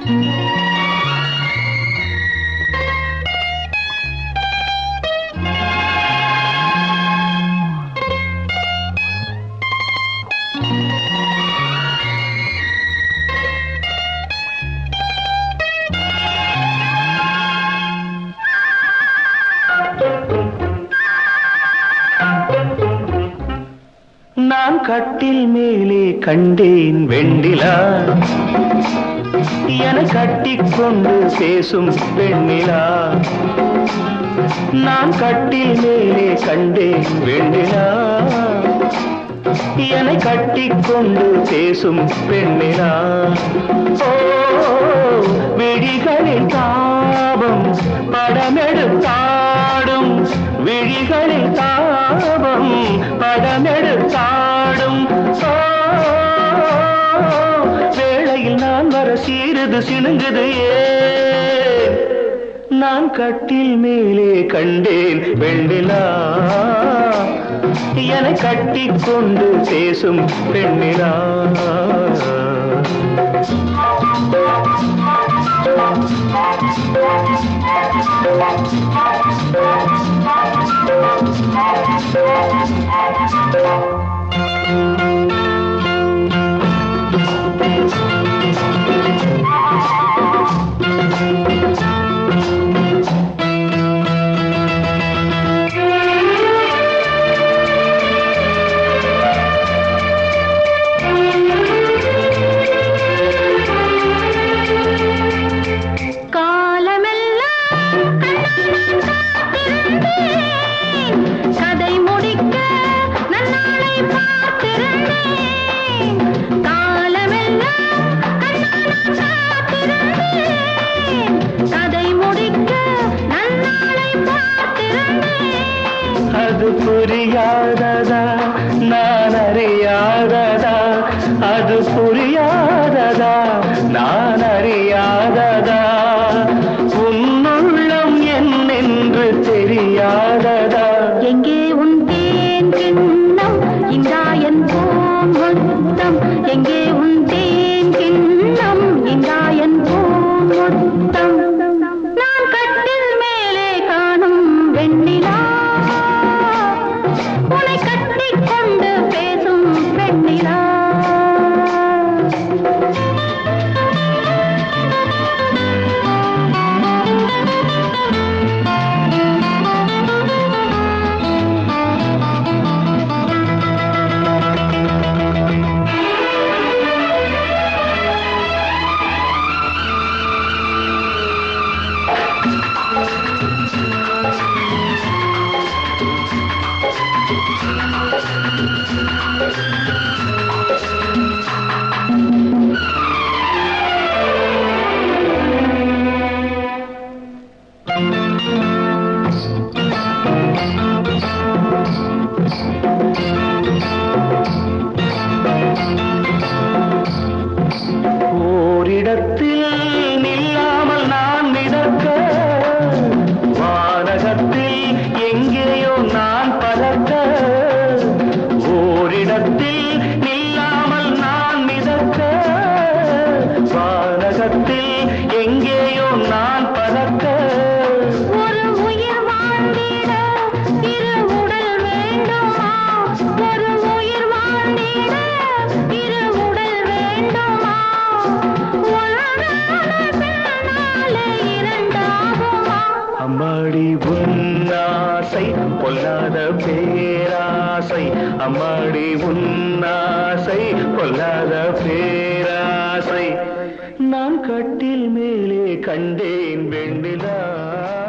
நான் கட்டில் மேலே கண்டேன் வெண்ணிலா என கட்டிக்கொண்டு பேசும் வெண்ணிலா நான் கட்டில் மேலே கண்டேன் வெண்ணிலா என கட்டிக்கொண்டு பேசும் பெண்ணிலா ஓ விழிகளில் தாபம் படமெடுத்தாடும் விழிகளில் தாபம் படமெடுத்தாடும் ஓ வேளையில் நான் வர சீருது சிணுங்குது ஏன் நான் கட்டில் மேலே கண்டேன் வெண்ணிலா என கட்டிக்கொண்டு பேசும் பெண்ணிலா காலமெல்லாம் காத்திருந்தேன். கதை முடிக்க நன்னாளை பார்த்திருந்தேன். காலமெல்லாம் காத்திருந்தேன். கதை முடிக்க நன்னாளை பார்த்திருந்தேன். அது புரியாததா நான் அறியாததா அது புரியாததா நான் அறியாததா உன்னுள்ளம் என்னென்று தெரியாததா எங்கே உன் தேன் கிண்ணம் இங்காயன் பூங்கொத்தம் எங்கே உன் தேன் கிண்ணம் இங்காயன் பூங்கொத்தம் நான் கட்டில் மேலே காணும் வெண்ணிலா உன்னை கட்டிக்கொண்டு பேசும் பெண்ணிலா ஓரிடத்தில் நில்லாமல் நான் மிதக்க வானகத்தில் எங்கேயோ நான் பறக்க ஓரிடத்தில் நில்லாமல் நான் மிதக்க வானகத்தில் எங்கேயோ நான் பறக்க ஒரு உயிர் வாழ்ந்திட இரு உடல் வேண்டுமா ஒரு உயிர் வாழ்ந்திட இரு உடல் வேண்டுமா ஒன்றான பெண்ணாலே இரண்டாகுமா அம்மாடி உன்னாசை பொல்லாத பேராசை அம்மாடி உன்னாசை பொல்லாத பேராசை நான் கட்டில் மேலே கண்டேன் வெண்ணிலா